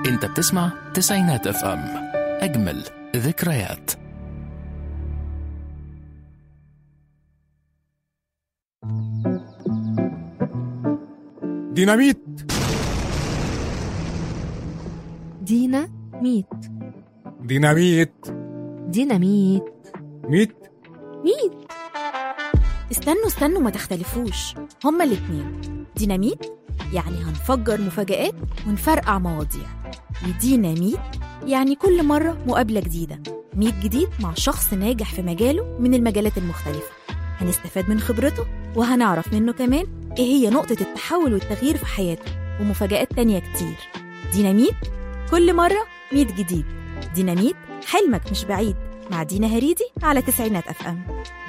انت بتسمع تسعينات اف ام اجمل ذكريات ديناميت دينا ميت ديناميت ديناميت ميت ميت استنوا استنوا ما تختلفوش هما الاتنين ديناميت يعني هنفجر مفاجآت ونفرقع مواضيع وديناميت يعني كل مرة مقابلة جديدة ميت جديد مع شخص ناجح في مجاله من المجالات المختلفة هنستفاد من خبرته وهنعرف منه كمان ايه هي نقطة التحول والتغيير في حياته ومفاجآت تانية كتير ديناميت كل مرة ميت جديد ديناميت حلمك مش بعيد مع دينا هريدي على تسعينات اف ام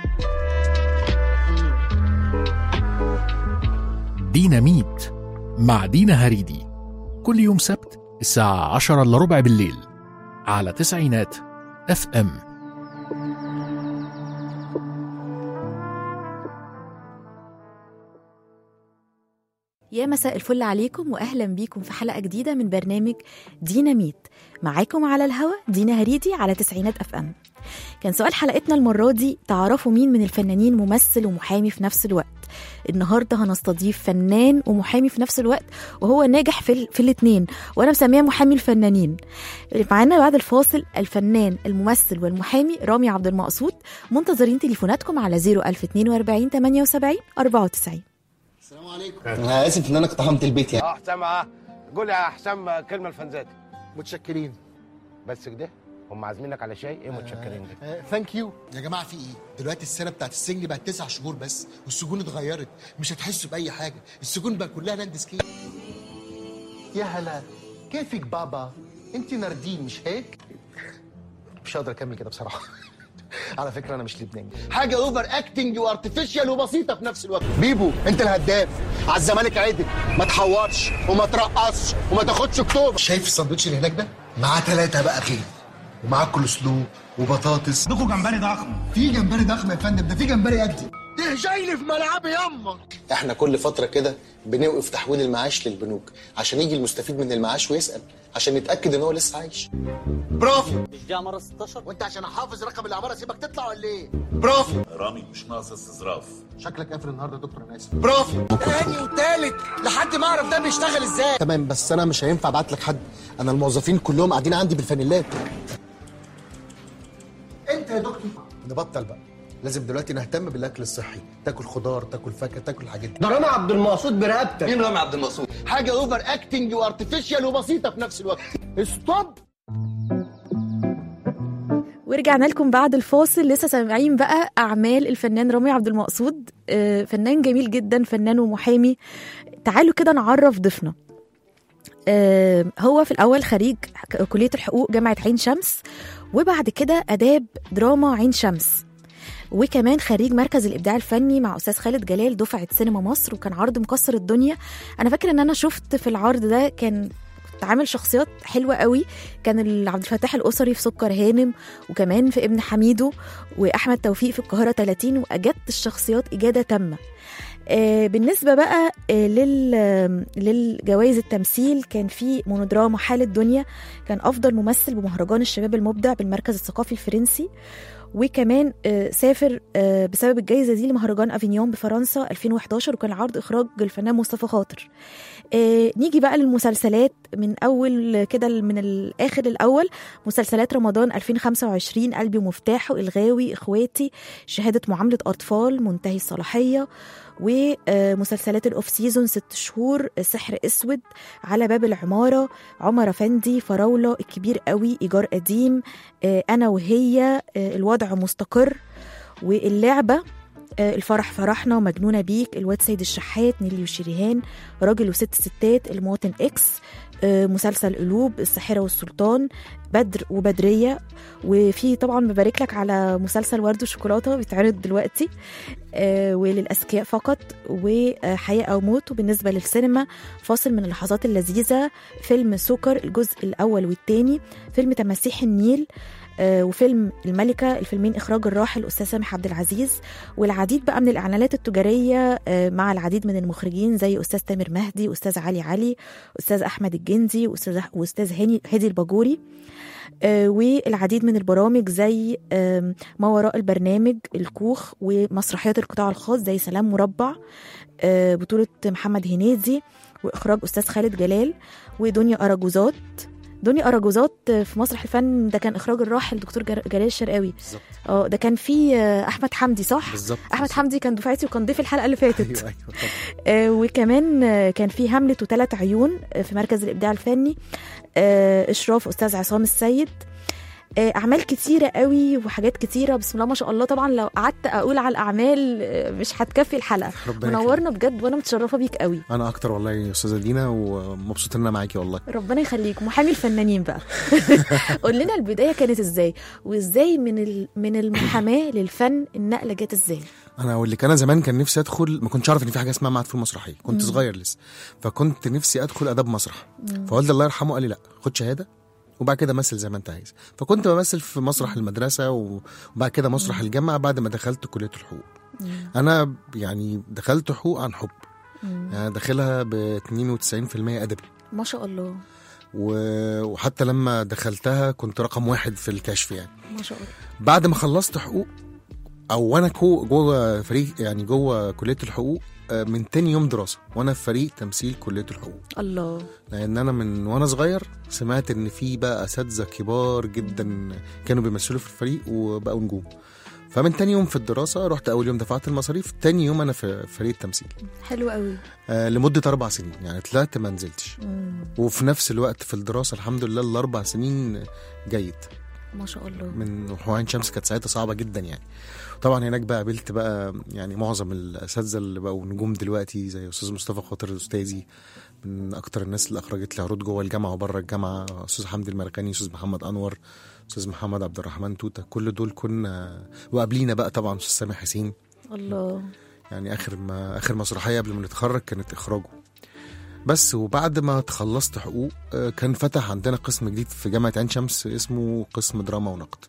ديناميت مع دينا هريدي كل يوم سبت الساعة عشرة إلا ربع بالليل على تسعينات اف ام يا مساء الفل عليكم واهلا بيكم في حلقه جديده من برنامج ديناميت معاكم على الهوا دينا هريدي على تسعينات اف ام كان سؤال حلقتنا المره دي تعرفوا مين من الفنانين ممثل ومحامي في نفس الوقت النهارده هنستضيف فنان ومحامي في نفس الوقت وهو ناجح في, ال... في الاثنين وانا مسميه محامي الفنانين معانا بعد الفاصل الفنان الممثل والمحامي رامي عبد المقصود منتظرين تليفوناتكم على 01042 78 94 السلام عليكم انا اسف ان انا اقتحمت البيت يعني اه حسام اه قول يا حسام كلمه الفنزات متشكرين بس كده هم عازمينك على شاي ايه متشكرين ده ثانك يو يا جماعه في ايه دلوقتي السنه بتاعت السجن بقت تسع شهور بس والسجون اتغيرت مش هتحسوا باي حاجه السجون بقى كلها لاند سكيب يا هلا كيفك بابا انت ناردين مش هيك مش هقدر اكمل كده بصراحه على فكره انا مش لبناني حاجه اوفر اكتنج وارتفيشال وبسيطه في نفس الوقت بيبو انت الهداف على الزمالك عدل ما تحورش وما ترقصش وما تاخدش اكتوبر شايف الساندوتش اللي هناك ده معاه ثلاثه بقى خير ومعاه كول سلو وبطاطس عندكم جمبري ضخم في جمبري ضخم يا فندم ده في جمبري اجدي ده جاي لي في ملعبي يمك احنا كل فتره كده بنوقف تحويل المعاش للبنوك عشان يجي المستفيد من المعاش ويسال عشان نتاكد ان هو لسه عايش برافو مش دي عمارة 16 وانت عشان احافظ رقم العماره سيبك تطلع ولا ايه برافو رامي مش ناقص استظراف شكلك قافل النهارده يا دكتور انا اسف برافو تاني وتالت لحد ما اعرف ده بيشتغل ازاي تمام بس انا مش هينفع ابعت لك حد انا الموظفين كلهم قاعدين عندي بالفانيلات انت يا دكتور نبطل بقى لازم دلوقتي نهتم بالاكل الصحي تاكل خضار تاكل فاكهه تاكل الحاجات دي ده رامي عبد المقصود برقبتك مين رامي عبد المقصود حاجه اوفر اكتنج وارتفيشال وبسيطه في نفس الوقت ستوب ورجعنا لكم بعد الفاصل لسه سامعين بقى اعمال الفنان رامي عبد المقصود آه، فنان جميل جدا فنان ومحامي تعالوا كده نعرف ضيفنا آه، هو في الاول خريج كليه الحقوق جامعه عين شمس وبعد كده اداب دراما عين شمس وكمان خريج مركز الابداع الفني مع استاذ خالد جلال دفعه سينما مصر وكان عرض مكسر الدنيا انا فاكره ان انا شفت في العرض ده كان كنت عامل شخصيات حلوه قوي كان ال- عبد الفتاح الاسري في سكر هانم وكمان في ابن حميدو واحمد توفيق في القاهره 30 واجدت الشخصيات اجاده تامه آه، بالنسبه بقى آه، لل للجوائز التمثيل كان في مونودراما حال الدنيا كان افضل ممثل بمهرجان الشباب المبدع بالمركز الثقافي الفرنسي وكمان آه، سافر آه، بسبب الجائزه دي لمهرجان افينيون بفرنسا 2011 وكان عرض اخراج الفنان مصطفى خاطر آه، نيجي بقى للمسلسلات من اول كده من الاخر الاول مسلسلات رمضان 2025 قلبي ومفتاحه الغاوي اخواتي شهاده معامله اطفال منتهي الصلاحيه ومسلسلات الاوف سيزون ست شهور سحر اسود على باب العماره عمر افندي فراوله الكبير قوي ايجار قديم آه، انا وهي آه، الوضع مستقر واللعبه آه، الفرح فرحنا مجنونه بيك الواد سيد الشحات نيلي وشريهان راجل وست ستات المواطن اكس آه، مسلسل قلوب الساحره والسلطان بدر وبدريه وفي طبعا ببارك لك على مسلسل ورد وشوكولاته بيتعرض دلوقتي آه، وللاذكياء فقط وحياه او موت وبالنسبه للسينما فاصل من اللحظات اللذيذه فيلم سكر الجزء الاول والثاني فيلم تماسيح النيل آه، وفيلم الملكة الفيلمين إخراج الراحل الأستاذ سامح عبد العزيز والعديد بقى من الإعلانات التجارية آه، مع العديد من المخرجين زي أستاذ تامر مهدي أستاذ علي علي أستاذ أحمد الجندي وأستاذ وأستاذ هاني هادي الباجوري آه، والعديد من البرامج زي آم، ما وراء البرنامج الكوخ ومسرحيات القطاع الخاص زي سلام مربع آه، بطولة محمد هنيدي وإخراج أستاذ خالد جلال ودنيا أراجوزات دنيا أراجوزات في مسرح الفن ده كان إخراج الراحل دكتور جر- جلال الشرقاوي بالظبط اه ده كان فيه آه، أحمد حمدي صح؟ بالظبط أحمد حمدي كان دفعتي وكان ضيف الحلقة اللي فاتت ايوه ايوه طبعا آه، وكمان آه، كان في هاملت وثلاث عيون آه، في مركز الابداع الفني آه، اشراف استاذ عصام السيد آه، اعمال كتيره قوي وحاجات كتيره بسم الله ما شاء الله طبعا لو قعدت اقول على الاعمال آه، مش هتكفي الحلقه ربنا منورنا بجد وانا متشرفه بيك قوي انا اكتر والله يا استاذه دينا ومبسوط ان انا معاكي والله ربنا يخليك محامي الفنانين بقى قول لنا البدايه كانت ازاي وازاي من ال- من المحاماه للفن النقله جت ازاي انا اقول لك انا زمان كان نفسي ادخل ما كنتش اعرف ان في حاجه اسمها معهد فنون مسرحيه كنت صغير لسه فكنت نفسي ادخل اداب مسرح فوالدي الله يرحمه قال لي لا خد شهاده وبعد كده مثل زي ما انت عايز فكنت بمثل في مسرح المدرسه و- وبعد كده مسرح الجامعه بعد ما دخلت كليه الحقوق انا يعني دخلت حقوق عن حب يعني داخلها ب 92% ادبي ما شاء الله و- وحتى لما دخلتها كنت رقم واحد في الكشف يعني ما شاء الله بعد ما خلصت حقوق او وانا كو- جوه فريق يعني جوه كليه الحقوق آه، من تاني يوم دراسه وانا في فريق تمثيل كليه الحقوق الله لان انا من وانا صغير سمعت ان في بقى اساتذه كبار جدا كانوا بيمثلوا في الفريق وبقوا نجوم فمن تاني يوم في الدراسه رحت اول يوم دفعت المصاريف تاني يوم انا في فريق التمثيل حلو قوي آه لمده اربع سنين يعني طلعت ما نزلتش مم. وفي نفس الوقت في الدراسه الحمد لله الاربع سنين جيد ما شاء الله من وحوان شمس كانت ساعتها صعبه جدا يعني طبعا هناك بقى قابلت بقى يعني معظم الاساتذه اللي بقوا نجوم دلوقتي زي استاذ مصطفى خاطر استاذي من اكتر الناس اللي اخرجت لي عروض جوه الجامعه وبره الجامعه استاذ حمدي المرغني استاذ محمد انور استاذ محمد عبد الرحمن توته كل دول كنا وقبلينا بقى طبعا استاذ سامح حسين الله يعني اخر ما اخر مسرحيه قبل ما نتخرج كانت اخراجه بس وبعد ما تخلصت حقوق آه، كان فتح عندنا قسم جديد في جامعه عين شمس اسمه قسم دراما ونقد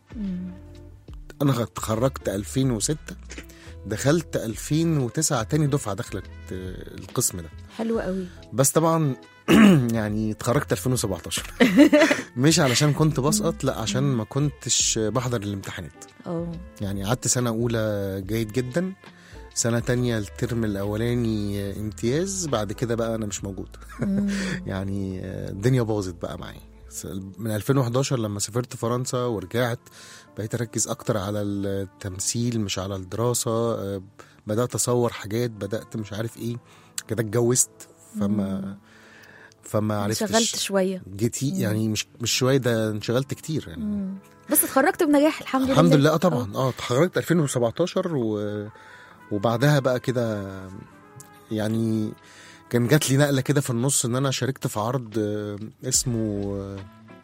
انا اتخرجت 2006 دخلت 2009 تاني دفعه دخلت آه، القسم ده حلو قوي بس طبعا يعني اتخرجت 2017 مش علشان كنت بسقط لا عشان ما كنتش بحضر الامتحانات اه يعني قعدت سنة أولى جيد جدا سنة تانية الترم الأولاني امتياز بعد كده بقى أنا مش موجود يعني الدنيا باظت بقى معايا من 2011 لما سافرت فرنسا ورجعت بقيت أركز أكتر على التمثيل مش على الدراسة بدأت أصور حاجات بدأت مش عارف إيه كده اتجوزت فما فما عرفتش شغلت شويه جيتي يعني مش مش شوية ده انشغلت كتير يعني مم. بس اتخرجت بنجاح الحمد لله الحمد لله اه طبعا اه اتخرجت 2017 و... وبعدها بقى كده يعني كان جات لي نقله كده في النص ان انا شاركت في عرض آه، اسمه آه،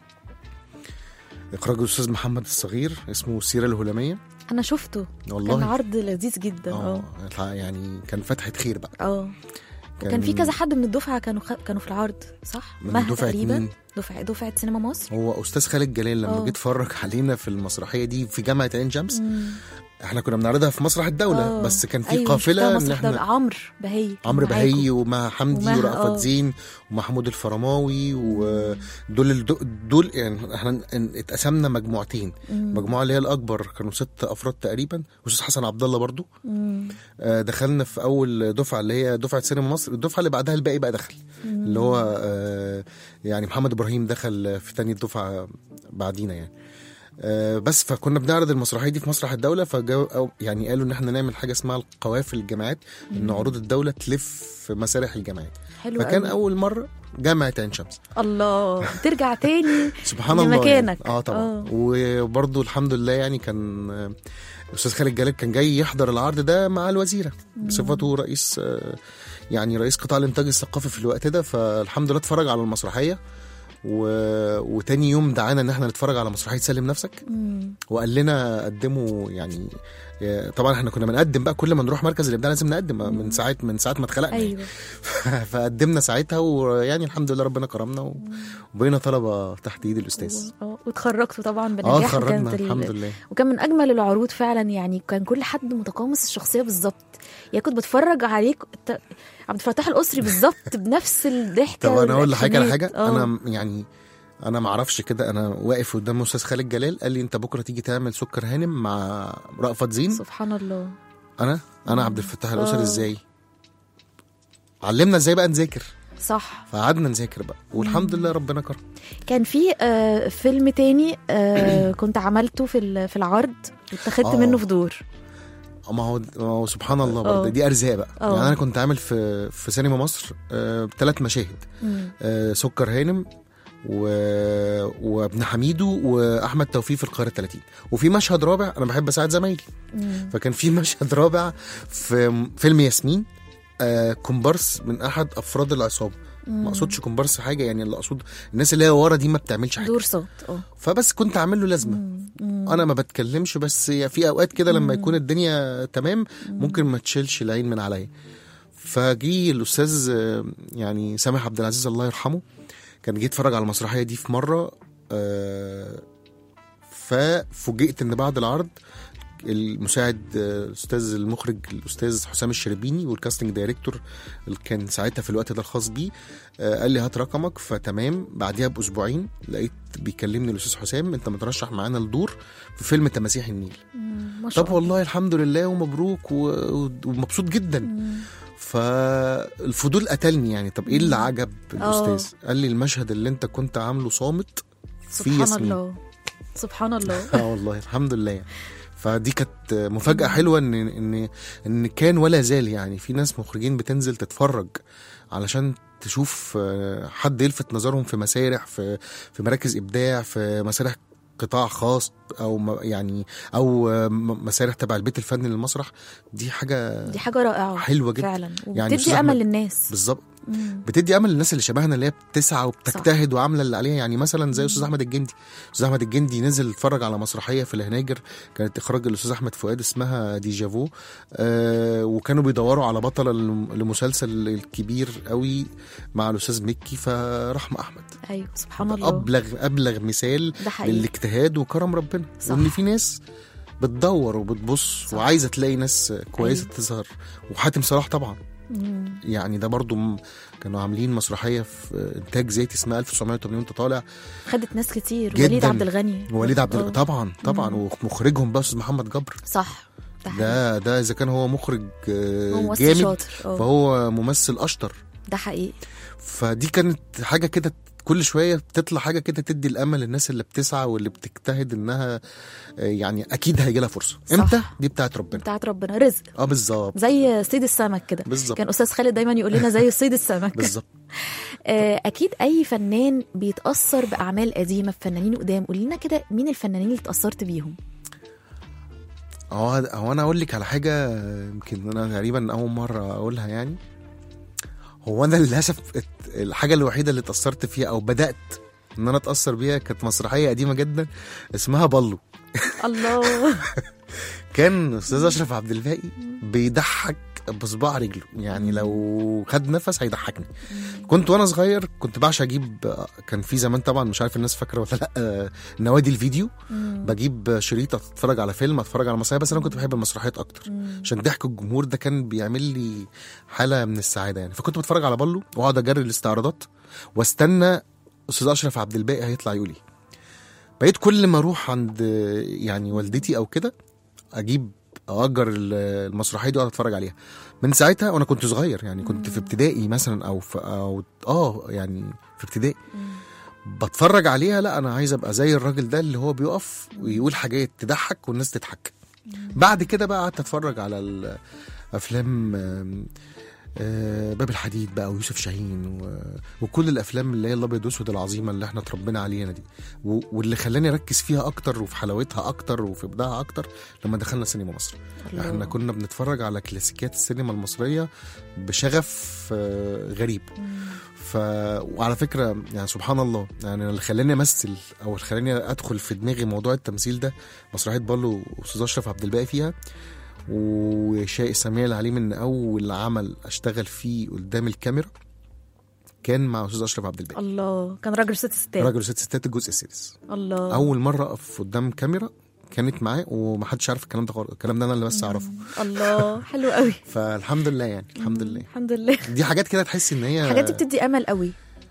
اخراج الاستاذ محمد الصغير اسمه السيره الهلاميه انا شفته والله كان عرض لذيذ جدا اه اه يعني كان فتحه خير بقى اه وكان في كذا حد من الدفعه كانوا خ... كانوا في العرض صح من مها دفعة تقريبا مين؟ دفعه دفعه سينما مصر هو استاذ خالد جلال لما اه. جه اتفرج علينا في المسرحيه دي في جامعه عين شمس احنا كنا بنعرضها في مسرح الدوله آه. بس كان في أيوة، قافله شفتها ان مسرح دولة. احنا عمرو بهي كان عمرو معاكم. بهي ومها حمدي ومها، ورأفت آه. زين ومحمود الفرماوي ودول الدو- دول يعني احنا ان- اتقسمنا مجموعتين المجموعه اللي هي الاكبر كانوا ست افراد تقريبا واستاذ حسن عبد الله برضو مم. آه، دخلنا في اول دفعه اللي هي دفعه سينما مصر الدفعه اللي بعدها الباقي بقى دخل اللي هو آه، يعني محمد ابراهيم دخل في تاني الدفعه بعدينا يعني آه، بس فكنا بنعرض المسرحيه دي في مسرح الدوله فجو أو يعني قالوا ان احنا نعمل حاجه اسمها القوافل الجامعات ان عروض الدوله تلف في مسارح الجامعات حلو فكان قوي. اول مره جامعه عين شمس الله ترجع تاني سبحان الله لمكانك. يعني. اه طبعا آه. وبرضه الحمد لله يعني كان آه، الاستاذ خالد جلال كان جاي يحضر العرض ده مع الوزيره بصفته رئيس آه، يعني رئيس قطاع الانتاج الثقافي في الوقت ده فالحمد لله اتفرج على المسرحيه و... وتاني يوم دعانا ان احنا نتفرج على مسرحيه سلم نفسك مم. وقال لنا قدموا يعني يا- طبعا احنا كنا بنقدم بقى كل ما نروح مركز الابداع لازم نقدم من ساعه من ساعه ما اتخلقنا يعني. ايوه فقدمنا ساعتها ويعني الحمد لله ربنا كرمنا و- وبقينا طلبه تحت ايد الاستاذ اه واتخرجتوا طبعا اه بنجاح اتخرجنا وكانت ال- الحمد لله وكان من اجمل العروض فعلا يعني كان كل حد متقمص الشخصيه بالظبط يعني كنت بتفرج عليك ت- عبد الفتاح الاسري بالظبط بنفس الضحكه طب انا اقول لحضرتك على والأكشنات. حاجه اه. انا يعني انا ما اعرفش كده انا واقف قدام استاذ خالد جلال قال لي انت بكره تيجي تعمل سكر هانم مع رأفت زين سبحان الله انا انا عبد الفتاح الاسري آه. ازاي علمنا ازاي بقى نذاكر صح فقعدنا نذاكر بقى والحمد لله ربنا كرم كان في آه فيلم تاني آه كنت عملته في ال- في العرض واتخذت آه. منه في دور ما هو ما هو سبحان الله آه. برضه دي ارزاق بقى آه. يعني انا كنت عامل في في سينما مصر ثلاث مشاهد مم. آه، سكر هانم و... وابن حميدو واحمد توفيق في القاهره 30 وفي مشهد رابع انا بحب اساعد زمايلي مم. فكان في مشهد رابع في فيلم ياسمين آه كومبارس من احد افراد العصابه ما اقصدش كومبارس حاجه يعني اللي اقصد الناس اللي هي ورا دي ما بتعملش حاجه دور صوت اه فبس كنت عامل له لازمه انا ما بتكلمش بس في اوقات كده لما يكون الدنيا تمام ممكن ما تشيلش العين من عليا فجي الاستاذ آه، يعني سامح عبد العزيز الله يرحمه كان جه يتفرج على المسرحيه دي في مره آه، ففوجئت ان بعد العرض المساعد آه، الاستاذ المخرج الاستاذ حسام الشربيني والكاستنج دايركتور اللي كان ساعتها في الوقت ده الخاص بيه آه، قال لي هات رقمك فتمام بعديها باسبوعين لقيت بيكلمني الاستاذ حسام انت مترشح معانا الدور في فيلم تماسيح النيل ما شاء طب والله الحمد لله ومبروك و- ومبسوط جدا فالفضول قتلني يعني طب ايه اللي عجب الاستاذ قال لي المشهد اللي انت كنت عامله صامت في سبحان ياسمين الله سبحان الله اه والله الحمد لله يعني. فدي كانت مفاجأة حلوة ان ان ان كان ولا زال يعني في ناس مخرجين بتنزل تتفرج علشان تشوف آه، حد يلفت نظرهم في مسارح في في مراكز ابداع في مسارح قطاع خاص او م- يعني او آه، م- مسارح تبع البيت الفني للمسرح دي حاجة دي حاجه رائعه حلوة جدا فعلا يعني وبتدي أستاذ امل أحمد للناس بالظبط مم. بتدي امل للناس اللي شبهنا اللي هي بتسعى وبتجتهد وعامله اللي عليها يعني مثلا زي استاذ احمد الجندي استاذ احمد الجندي نزل اتفرج على مسرحيه في الهناجر كانت اخراج الاستاذ احمد فؤاد اسمها ديجافو آه وكانوا بيدوروا على بطله لم- لمسلسل الكبير قوي مع الاستاذ مكي فرحمه احمد ايوه سبحان الله ابلغ ابلغ مثال ده حقيقي للاجتهاد وكرم ربنا صح. وان في ناس بتدور وبتبص صح. وعايزه تلاقي ناس كويسه أيوة. تظهر وحاتم صلاح طبعا مم. يعني ده برضو م- كانوا عاملين مسرحيه في انتاج زيتي اسمها 1980 وانت طالع خدت ناس كتير جداً. وليد عبد الغني وليد عبد آه. الغني طبعا طبعا ومخرجهم بقى استاذ محمد جبر صح ده حقيقي. ده ده اذا كان هو مخرج آه، هو ممثل جامد شاطر اه فهو ممثل اشطر ده حقيقي فدي كانت حاجه كده كل شويه بتطلع حاجه كده تدي الامل للناس اللي بتسعى واللي بتجتهد انها آه، يعني اكيد هيجي لها فرصه صح. امتى دي بتاعت ربنا بتاعت ربنا رزق اه بالظبط زي صيد السمك كده بالظبط كان استاذ خالد دايما يقول لنا زي صيد السمك بالظبط آه، اكيد اي فنان بيتاثر باعمال قديمه بفنانين قدام قولي لنا كده مين الفنانين اللي اتاثرت بيهم هو هو انا اقول لك على حاجه يمكن انا تقريبا اول مره اقولها يعني هو انا للاسف ات- الحاجه الوحيده اللي اتاثرت فيها او بدات ان انا اتاثر بيها كانت مسرحيه قديمه جدا اسمها بالو الله كان استاذ اشرف عبد الباقي بيضحك بصباع رجله يعني لو خد نفس هيضحكني كنت وانا صغير كنت بعشق اجيب كان في زمان طبعا مش عارف الناس فاكره ولا لا نوادي الفيديو بجيب شريط اتفرج على فيلم اتفرج على مسرحيه بس انا كنت بحب المسرحيات اكتر عشان ضحك الجمهور ده كان بيعمل لي حاله من السعاده يعني فكنت بتفرج على بالو واقعد اجري الاستعراضات واستنى استاذ اشرف عبد الباقي هيطلع يقول ايه بقيت كل ما اروح عند يعني والدتي او كده اجيب اجر ال- المسرحيه دي واقعد اتفرج عليها من ساعتها وانا كنت صغير يعني كنت في ابتدائي مثلا او في او اه يعني في ابتدائي بتفرج عليها لا انا عايز ابقى زي الراجل ده اللي هو بيقف ويقول حاجات تضحك والناس تضحك بعد كده بقى قعدت اتفرج على الافلام آم، آه، باب الحديد بقى ويوسف شاهين و... وكل الافلام اللي هي الابيض والاسود العظيمه اللي احنا اتربينا عليها دي و... واللي خلاني اركز فيها اكتر وفي حلاوتها اكتر وفي ابداعها اكتر لما دخلنا سينما مصر الله. احنا كنا بنتفرج على كلاسيكيات السينما المصريه بشغف آه، غريب ف وعلى فكره يعني سبحان الله يعني اللي خلاني امثل او اللي خلاني ادخل في دماغي موضوع التمثيل ده مسرحيه بالو واستاذ اشرف عبد الباقي فيها وشاء سميع العليم ان اول عمل اشتغل فيه قدام الكاميرا كان مع استاذ اشرف عبد الباقي الله كان راجل ست ستات راجل ست ستات الجزء السادس الله اول مره اقف قدام كاميرا كانت معاه ومحدش عارف الكلام ده خالص الكلام ده انا اللي بس اعرفه الله حلو قوي فالحمد لله يعني الحمد لله الحمد لله دي حاجات كده تحس ان هي الحاجات دي بتدي امل قوي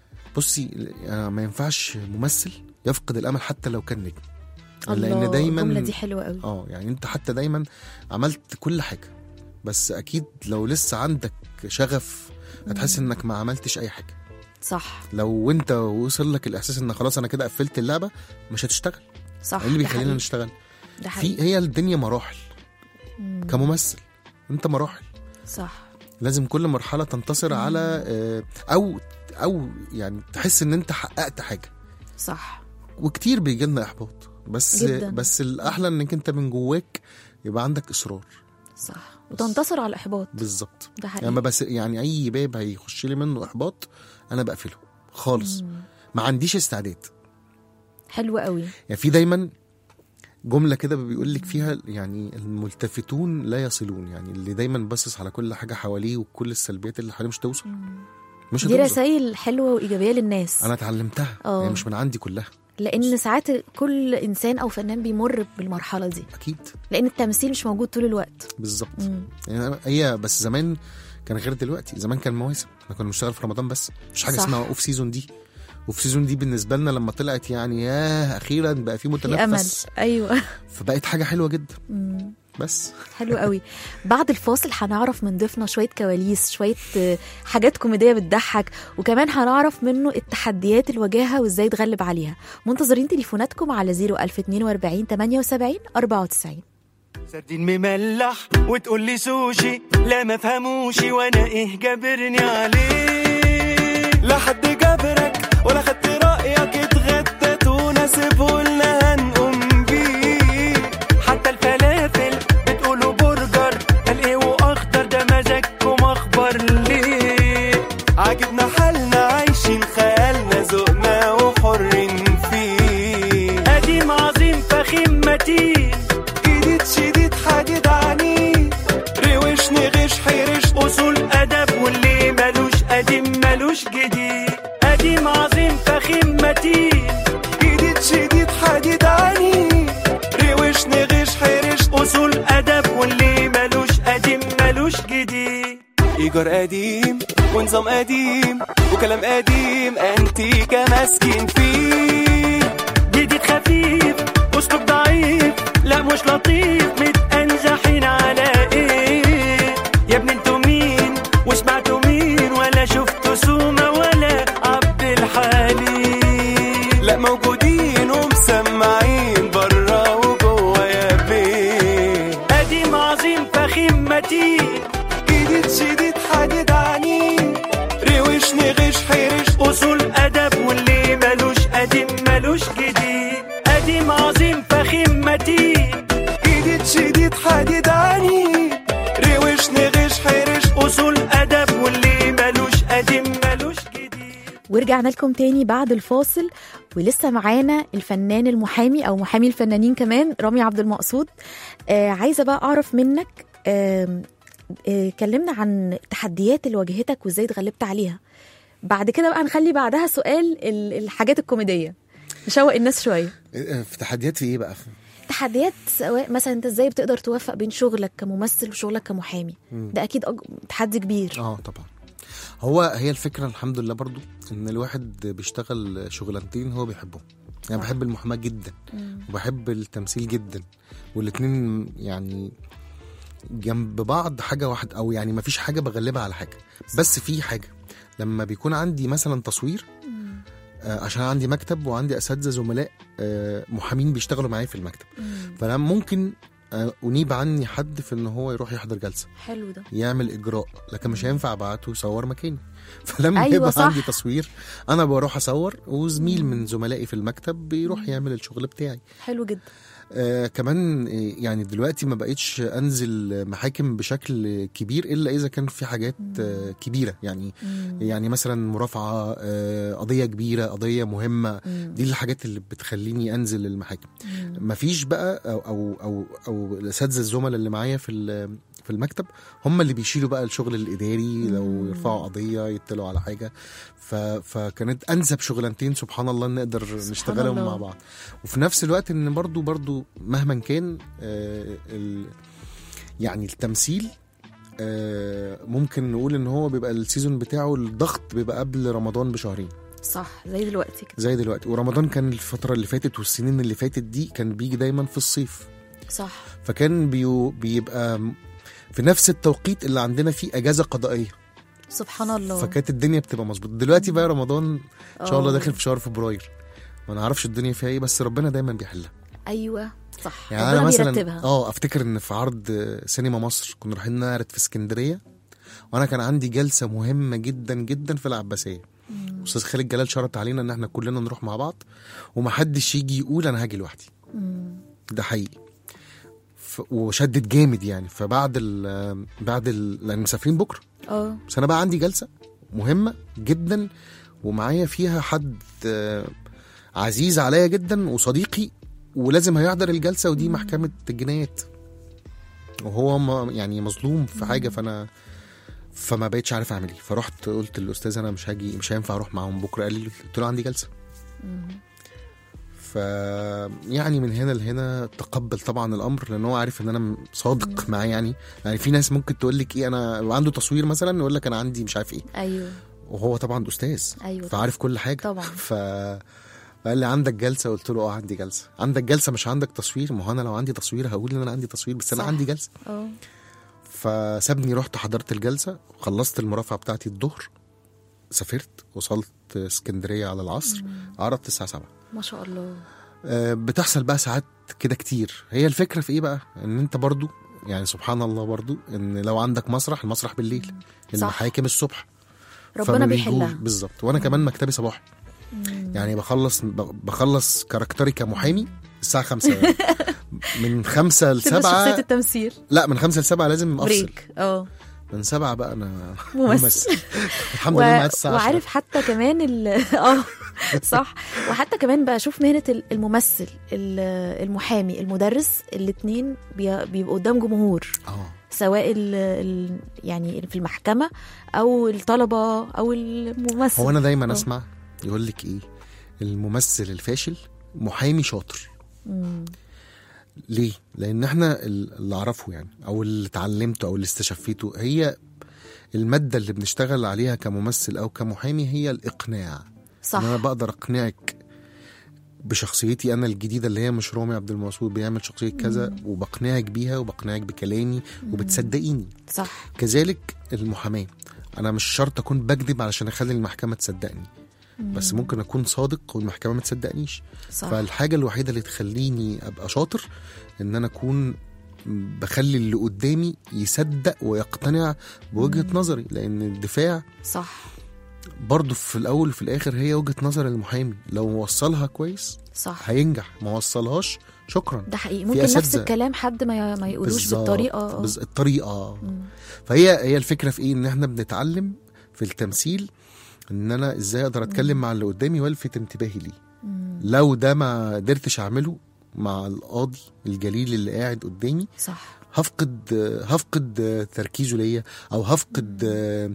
بصي آه، ما ينفعش ممثل يفقد الامل حتى لو كان نجم الله لان دايما الجمله دي حلوه قوي اه يعني انت حتى دايما عملت كل حاجه بس اكيد لو لسه عندك شغف هتحس انك ما عملتش اي حاجه صح لو انت وصل لك الاحساس ان خلاص انا كده قفلت اللعبه مش هتشتغل صح ايه اللي ده بيخلينا حقيقي. نشتغل ده حقيقي في هي الدنيا مراحل مم. كممثل انت مراحل صح لازم كل مرحله تنتصر على آه، او او يعني تحس ان انت حققت حاجه صح وكتير بيجي لنا احباط بس جداً. بس الاحلى انك انت من جواك يبقى عندك اصرار صح وتنتصر على الاحباط بالظبط ده حقيقي يعني بس يعني اي باب هيخش لي منه احباط انا بقفله خالص ما عنديش استعداد حلو قوي يعني في دايما جمله كده بيقول لك فيها يعني الملتفتون لا يصلون يعني اللي دايما باصص على كل حاجه حواليه وكل السلبيات اللي حواليه مش توصل مش دي هتوصل رسائل حلوه وايجابيه للناس انا اتعلمتها اه. يعني مش من عندي كلها لان ساعات كل انسان او فنان بيمر بالمرحله دي اكيد لان التمثيل مش موجود طول الوقت بالظبط مم. يعني هي بس زمان كان غير دلوقتي زمان كان مواسم احنا كنا بنشتغل في رمضان بس مش حاجه صح. اسمها اوف سيزون دي اوف سيزون دي بالنسبه لنا لما طلعت يعني ياه اخيرا بقى في في امل متنفس ايوه فبقت حاجه حلوه جدا مم. بس حلو قوي بعد الفاصل هنعرف من ضيفنا شويه كواليس شويه آه، حاجات كوميديه بتضحك وكمان هنعرف منه التحديات اللي واجهها وازاي اتغلب عليها منتظرين تليفوناتكم على 01042 78 94 سردين مملح وتقول لي سوشي لا ما فهموش وانا ايه جابرني عليه لا حد جابرك ولا خدت رايك اتغدت وناسبه لنا هنقوم بيه حتى الفلافل بتقولوا برجر قال ايه واخضر ده مزاجكم اخبر ليه عاجبنا حالنا عايشين خيالنا ذوقنا وحرين فيه قديم عظيم فخيم متين جديد شديد حديد عنيد روش نغش حرش اصول ادب واللي ملوش قديم ملوش جديد قديم عظيم فخيم متين جديد شديد حديد عنيد روش نغش حرش اصول ادب واللي ملوش قديم ملوش جديد ايجار قديم ونظام قديم وكلام قديم انتيكا ماسكين فيه جديد خفيف اسلوب ضعيف لا مش لطيف متأنزحين على ايه يا ابني انتوا مين وسمعتوا مين ولا شفتوا سومة ولا عبد الحليم لا موجودين ومسمعين برا وجوا يا بيه قديم عظيم فخيم متين جديد شديد حديد عنيد روش نغش حرش اصول ادب واللي ملوش قديم ملوش جديد قديم عظيم فخيم متين جديد شديد حديد عنيد روش نغش حرش اصول ادب واللي ملوش قديم ملوش جديد ورجعنا لكم تاني بعد الفاصل ولسه معانا الفنان المحامي او محامي الفنانين كمان رامي عبد المقصود آه عايزه بقى اعرف منك آه آه كلمنا عن التحديات اللي واجهتك وازاي اتغلبت عليها بعد كده بقى نخلي بعدها سؤال ال- الحاجات الكوميديه نشوق الناس شويه في تحديات في ايه بقى تحديات سواء مثلا انت ازاي بتقدر توفق بين شغلك كممثل وشغلك كمحامي ده اكيد أج... تحدي كبير اه طبعا هو هي الفكره الحمد لله برضو ان الواحد بيشتغل شغلانتين هو بيحبهم يعني بحب المحاماه جدا وبحب التمثيل جدا والاتنين يعني جنب بعض حاجه واحده او يعني ما فيش حاجه بغلبها على حاجه بس في حاجه لما بيكون عندي مثلا تصوير آه، عشان عندي مكتب وعندي اساتذه زملاء آه، محامين بيشتغلوا معايا في المكتب فانا ممكن آه، انيب عني حد في ان هو يروح يحضر جلسه حلو ده يعمل اجراء لكن مش هينفع ابعته يصور مكاني فلما أيوة أيوة يبقى صح. عندي تصوير انا بروح اصور وزميل من زملائي في المكتب بيروح يعمل الشغل بتاعي حلو جدا آه كمان آه، يعني دلوقتي ما بقيتش انزل محاكم بشكل كبير الا اذا كان في حاجات آه كبيره يعني يعني مثلا مرافعه آه قضيه كبيره قضيه مهمه دي الحاجات اللي بتخليني انزل المحاكم مفيش بقى او او او, أو الاساتذه الزملاء اللي معايا في ال- في المكتب هم اللي بيشيلوا بقى الشغل الاداري لو يرفعوا قضيه يطلعوا على حاجه ف فكانت انسب شغلانتين سبحان الله ان نقدر نشتغلهم الله. مع بعض وفي نفس الوقت ان برضو برضو مهما كان آه ال يعني التمثيل آه ممكن نقول ان هو بيبقى السيزون بتاعه الضغط بيبقى قبل رمضان بشهرين صح زي دلوقتي كده زي دلوقتي ورمضان كان الفتره اللي فاتت والسنين اللي فاتت دي كان بيجي دايما في الصيف صح فكان بيو بيبقى في نفس التوقيت اللي عندنا فيه اجازه قضائيه سبحان الله فكانت الدنيا بتبقى مظبوطه دلوقتي بقى رمضان ان شاء الله آه. داخل في شهر فبراير ما نعرفش الدنيا فيها ايه بس ربنا دايما بيحلها ايوه صح يعني ربنا انا مثلا بيرتبها اه افتكر ان في عرض سينما مصر كنا رايحين نعرض في اسكندريه وانا كان عندي جلسه مهمه جدا جدا في العباسيه استاذ خالد جلال شرط علينا ان احنا كلنا نروح مع بعض ومحدش يجي يقول انا هاجي لوحدي ده حقيقي ف... وشدت جامد يعني فبعد ال بعد ال لان مسافرين بكره اه بس انا بقى عندي جلسه مهمه جدا ومعايا فيها حد آه، عزيز عليا جدا وصديقي ولازم هيحضر الجلسه ودي محكمه الجنايات وهو ما يعني مظلوم في حاجه فانا فما بقتش عارف اعمل ايه فرحت قلت للاستاذ انا مش هاجي مش هينفع اروح معاهم بكره قال لي قلت له عندي جلسه ف يعني من هنا لهنا تقبل طبعا الامر لان هو عارف ان انا صادق معاه يعني يعني في ناس ممكن تقول لك ايه انا عنده تصوير مثلا يقول لك انا عندي مش عارف ايه ايوه وهو طبعا استاذ أيوة فعارف كل حاجه طبعا. ف فقال لي عندك جلسه قلت له اه عندي جلسه عندك جلسه مش عندك تصوير ما هو انا لو عندي تصوير هقول ان انا عندي تصوير بس انا صح. عندي جلسه اه فسابني رحت حضرت الجلسه خلصت المرافعه بتاعتي الظهر سافرت وصلت اسكندريه على العصر عرضت الساعه 7 ما شاء الله آه، بتحصل بقى ساعات كده كتير هي الفكره في ايه بقى ان انت برضو يعني سبحان الله برضو ان لو عندك مسرح المسرح بالليل صح. المحاكم الصبح ربنا فما بيحلها. بيجوش- بالظبط وانا كمان مكتبي صباحي يعني بخلص ب- بخلص كاركتري كمحامي الساعه 5 يعني. من 5 ل تلبس شخصيه 7 التمثيل لا من 5 ل 7 لازم افصل بريك اه من 7 بقى انا ممثل. الحمد و... لله معايا الساعه وعارف حتى كمان ال... اه صح وحتى كمان بشوف مهنه ال- الممثل ال- المحامي المدرس الاثنين بيبقوا قدام جمهور اه سواء ال... ال... يعني في المحكمه او الطلبه او الممثل هو انا دايما آه. اسمع يقول لك ايه الممثل الفاشل محامي شاطر مم. ليه؟ لأن احنا اللي أعرفه يعني أو اللي اتعلمته أو اللي استشفيته هي المادة اللي بنشتغل عليها كممثل أو كمحامي هي الإقناع صح إن أنا بقدر أقنعك بشخصيتي أنا الجديدة اللي هي مش رامي عبد المقصود بيعمل شخصية كذا وبقنعك بيها وبقنعك بكلامي وبتصدقيني صح كذلك المحاماة أنا مش شرط أكون بكذب علشان أخلي المحكمة تصدقني بس ممكن أكون صادق والمحكمة ما تصدقنيش صح فالحاجه الوحيده اللي تخليني ابقى شاطر ان انا اكون بخلي اللي قدامي يصدق ويقتنع بوجهه نظري لان الدفاع صح برضه في الاول وفي الاخر هي وجهه نظر المحامي لو وصلها كويس صح هينجح ما وصلهاش شكرا ده حقيقي في ممكن نفس أساتذة. الكلام حد ما ما يقولوش بالظبط. بالطريقه بز... الطريقه فهي هي الفكره في ايه ان احنا بنتعلم في التمثيل ان انا ازاي اقدر اتكلم مع اللي قدامي والفت انتباهي ليه لو ده ما قدرتش اعمله مع القاضي الجليل اللي قاعد قدامي صح هفقد هفقد تركيزه ليا او هفقد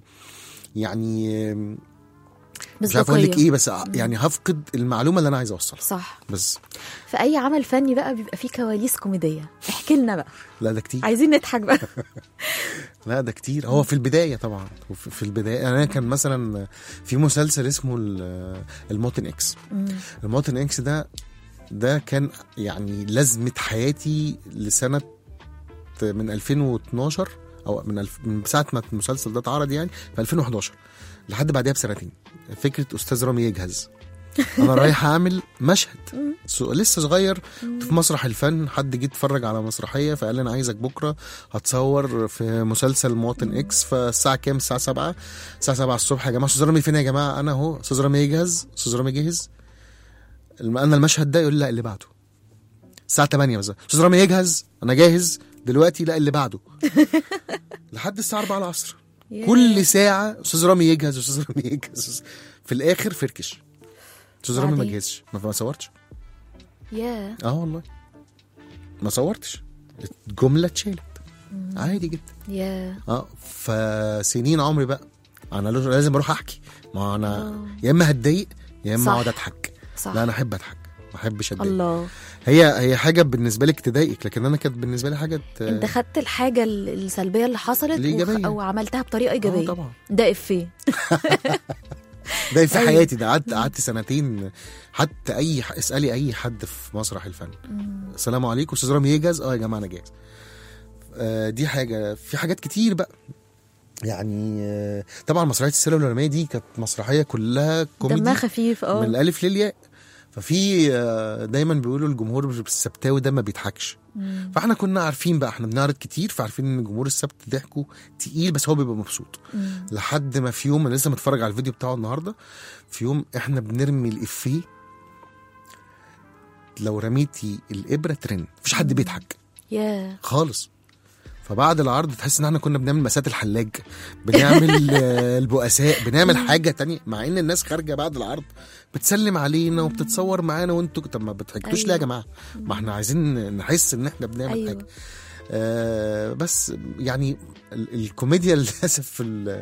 يعني مش عارف اقول لك مصداقية. ايه بس يعني هفقد المعلومه اللي انا عايز اوصلها صح بس في اي عمل فني بقى بيبقى فيه كواليس كوميديه احكي لنا بقى لا ده كتير عايزين نضحك بقى لا ده كتير هو في البدايه طبعا وفي- في البدايه يعني انا كان مثلا في مسلسل اسمه ال- الموتن اكس الموتن اكس ده ده كان يعني لازمه حياتي لسنه من 2012 او من الف من ساعه ما المسلسل ده اتعرض يعني في 2011 لحد بعدها بسنتين فكره استاذ رامي يجهز انا رايح اعمل مشهد سو- لسه صغير كنت في مسرح الفن حد جه اتفرج على مسرحيه فقال لي انا عايزك بكره هتصور في مسلسل مواطن اكس فالساعه كام الساعه 7 الساعه 7 الصبح يا جماعه استاذ رامي فين يا جماعه انا اهو استاذ رامي يجهز استاذ رامي جهز الم- انا المشهد ده يقول لي لا اللي بعده الساعه 8 مثلا استاذ رامي يجهز انا جاهز دلوقتي لا اللي بعده لحد الساعه 4 العصر كل ساعه استاذ رامي يجهز استاذ رامي يجهز في الاخر فركش استاذ رامي ما بعدين؟ جهزش ما ما صورتش يا اه والله ما صورتش الجمله اتشالت عادي جدا يا اه فسنين عمري بقى انا لازم- لازم اروح احكي ما انا يا اما هتضايق يا اما صح. اقعد اضحك صح لا انا احب اضحك ما احبش اتضايق الله هي هي حاجه بالنسبه لك تضايقك لكن انا كانت بالنسبه لي حاجه ت- انت خدت الحاجه ال- السلبيه اللي حصلت الإيجابية. وخ- وعملتها بطريقه ايجابيه آه طبعا ده افيه ده في أيوة. حياتي ده قعدت قعدت سنتين حتى اي ح- اسالي اي حد في مسرح الفن السلام عليكم استاذ رامي يجهز اه يا جماعه انا جاهز آه دي حاجه في حاجات كتير بقى يعني آه طبعا مسرحيه السيره العلميه دي كانت مسرحيه كلها كوميدي دمها خفيف من اه الالف للياء ففي آه، دايما بيقولوا الجمهور السبتاوي ده ما بيضحكش فاحنا كنا عارفين بقى احنا بنعرض كتير فعارفين ان جمهور السبت ضحكوا تقيل بس هو بيبقى مبسوط لحد ما في يوم انا لسه متفرج على الفيديو بتاعه النهارده في يوم احنا بنرمي الافيه لو رميتي الابره ترن مفيش حد بيضحك يا خالص فبعد العرض تحس ان احنا كنا بنعمل مسات الحلاج بنعمل آه، البؤساء بنعمل حاجه تانية مع ان الناس خارجه بعد العرض بتسلم علينا وبتتصور معانا وانتوا طب ما بتضحكوش ليه يا أيوة. جماعه ما احنا عايزين نحس ان احنا بنعمل أيوة. حاجه آه بس يعني ال- الكوميديا للاسف في ال-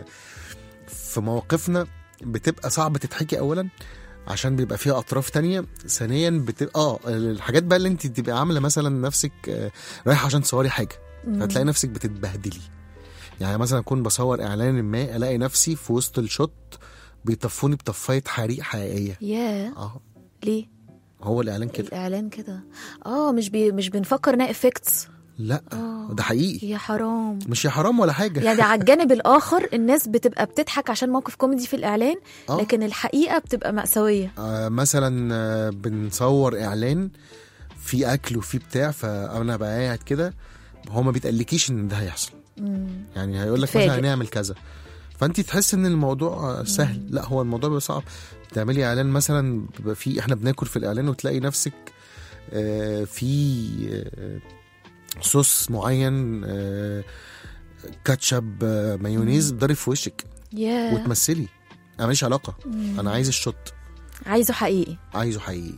في مواقفنا بتبقى صعبه تتحكي اولا عشان بيبقى فيها اطراف تانية ثانيا بتبقى اه الحاجات بقى اللي انت تبقى عامله مثلا نفسك آه، رايحه عشان تصوري حاجه فتلاقي نفسك بتتبهدلي يعني مثلا اكون بصور اعلان ما الاقي نفسي في وسط الشوت بيطفوني بطفايه حريق حقيقيه يا اه ليه هو الاعلان كده الاعلان كده اه مش بي مش بنفكر انها افكتس لا آه. ده حقيقي يا حرام مش يا حرام ولا حاجه يعني على الجانب الاخر الناس بتبقى بتضحك عشان موقف كوميدي في الاعلان آه. لكن الحقيقه بتبقى مأساويه آه مثلا آه، بنصور اعلان في اكل وفي بتاع فانا بقى قاعد كده هو ما بيتقلكيش ان ده هيحصل يعني هيقول لك تتفاجئ. مثلا هنعمل كذا فانت تحس ان الموضوع آه، سهل لا هو الموضوع بيبقى صعب تعملي اعلان مثلا بيبقى في احنا بناكل في الاعلان وتلاقي نفسك آه، في آه، صوص معين آه، كاتشب آه، مايونيز ضارب في وشك يا وتمثلي انا ماليش علاقه انا عايز الشوت عايزه حقيقي عايزه حقيقي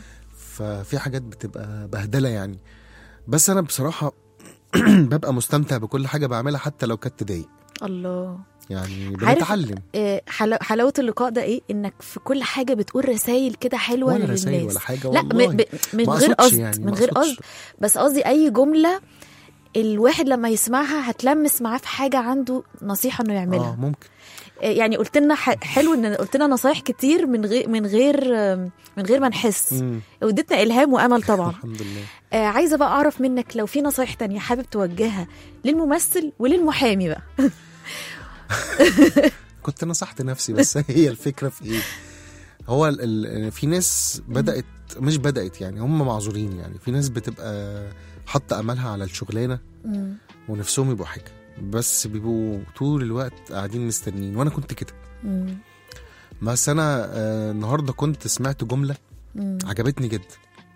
ففي حاجات بتبقى بهدله يعني بس انا بصراحه ببقى مستمتع بكل حاجه بعملها حتى لو كانت تضايق الله يعني عارف بنتعلم آه، حلا- حلاوه اللقاء ده ايه انك في كل حاجه بتقول رسائل كده حلوه ولا للناس رسائل ولا حاجه لا والله م- ب- من ما غير أقصدش قصد يعني، من ما غير أقصدش. قصد بس قصدي اي جمله الواحد لما يسمعها هتلمس معاه في حاجه عنده نصيحه انه اه يعملها ممكن آه، يعني قلت لنا ح- حلو ان قلت لنا نصايح كتير من غير من غير آم، من غير ما نحس مم. ودتنا الهام وامل طبعا الحمد لله آه عايزه بقى اعرف منك لو في نصايح تانية حابب توجهها للممثل وللمحامي بقى كنت نصحت نفسي بس هي الفكره في ايه هو ال ال في ناس بدات مش بدات يعني هم معذورين يعني في ناس بتبقى حاطه املها على الشغلانه مم. ونفسهم يبقوا حاجه بس بيبقوا طول الوقت قاعدين مستنيين وانا كنت كده مم. بس انا آه النهارده كنت سمعت جمله مم. عجبتني جدا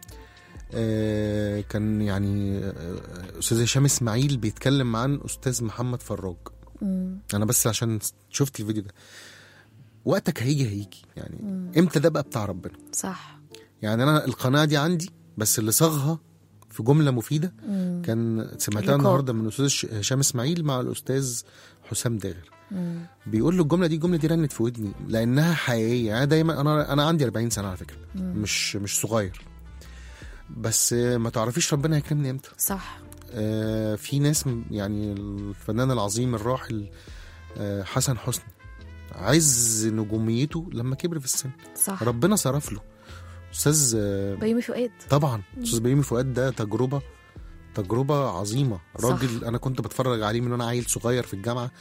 آه كان يعني آه، استاذ هشام اسماعيل بيتكلم عن استاذ محمد فراج مم. انا بس عشان شفت الفيديو ده وقتك هيجي هيجي يعني امتى ده بقى بتاع ربنا صح يعني انا القناعه دي عندي بس اللي صاغها في جمله مفيده مم. كان سمعتها اللقاء. النهارده من الاستاذ ش- هشام اسماعيل مع الاستاذ حسام داغر مم. بيقول له الجمله دي الجمله دي رنت في ودني لانها حقيقيه انا دايما انا انا عندي 40 سنه على فكره مش مش صغير بس ما تعرفيش ربنا هيكرمني امتى صح آه في ناس م- يعني الفنان العظيم الراحل آه حسن حسني عز نجوميته لما كبر في السن صح ربنا صرف له استاذ آه بيومي فؤاد طبعا استاذ بيومي فؤاد ده تجربه تجربه عظيمه صح. راجل انا كنت بتفرج عليه من وانا عيل صغير في الجامعه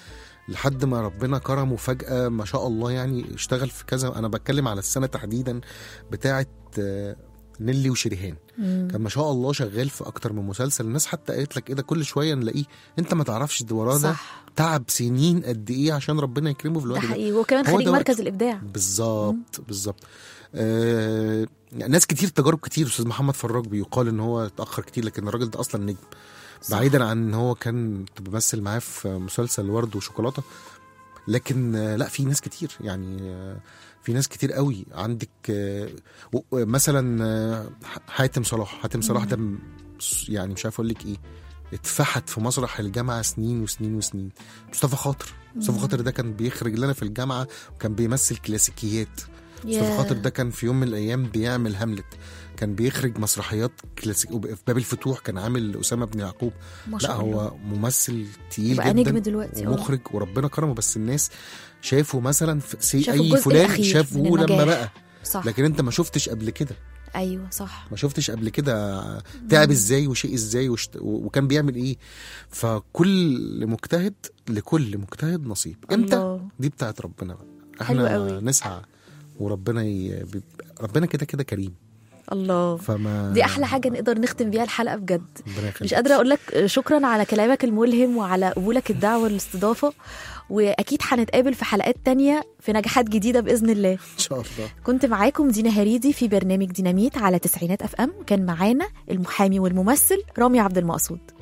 لحد ما ربنا كرمه فجاه ما شاء الله يعني اشتغل في كذا انا بتكلم على السنه تحديدا بتاعه آه، نيلي وشريهان مم. كان ما شاء الله شغال في اكتر من مسلسل الناس حتى قالت لك ايه ده كل شويه نلاقيه انت ما تعرفش ده وراه ده صح تعب سنين قد ايه عشان ربنا يكرمه في ده الوقت ده حقيقي وكمان هو خريج ده مركز وقت. الابداع بالظبط بالظبط آه يعني ناس كتير تجارب كتير استاذ محمد فراج بيقال ان هو اتاخر كتير لكن الراجل ده اصلا نجم صح. بعيدا عن ان هو كان كنت بمثل معاه في مسلسل ورد وشوكولاته لكن آه، لا في ناس كتير يعني آه، في ناس كتير قوي عندك آه، و- مثلا آه، حاتم صلاح حاتم صلاح ده م- يعني مش عارف اقول لك ايه اتفحت في مسرح الجامعه سنين وسنين وسنين مصطفى خاطر مصطفى خاطر ده كان بيخرج لنا في الجامعه وكان بيمثل كلاسيكيات مصطفى ياه. خاطر ده كان في يوم من الايام بيعمل هاملت كان بيخرج مسرحيات كلاسيك وب- في باب الفتوح كان عامل اسامه بن يعقوب ما لا شاء الله هو ممثل تقيل بقى جدا نجم دلوقتي، اه. ومخرج وربنا كرمه بس الناس شافوا مثلا في سي شافوا اي الجزء فلان الأخير من شافوه لما النجاح. بقى صح لكن انت ما شفتش قبل كده ايوه صح ما شفتش قبل كده تعب ازاي وشيء ازاي وشت... وكان بيعمل ايه فكل مجتهد لكل مجتهد نصيب امتى الله. دي بتاعت ربنا بقى حلو احنا قوي. نسعى وربنا ي... بي- ربنا كده كده كريم الله فما دي احلى حاجه نقدر نختم بيها الحلقه بجد ربنا يخليك. مش قادره اقول لك شكرا على كلامك الملهم وعلى قبولك الدعوه للاستضافه واكيد هنتقابل في حلقات تانية في نجاحات جديده باذن الله ان شاء الله كنت معاكم دينا هريدي في برنامج ديناميت على تسعينات اف ام كان معانا المحامي والممثل رامي عبد المقصود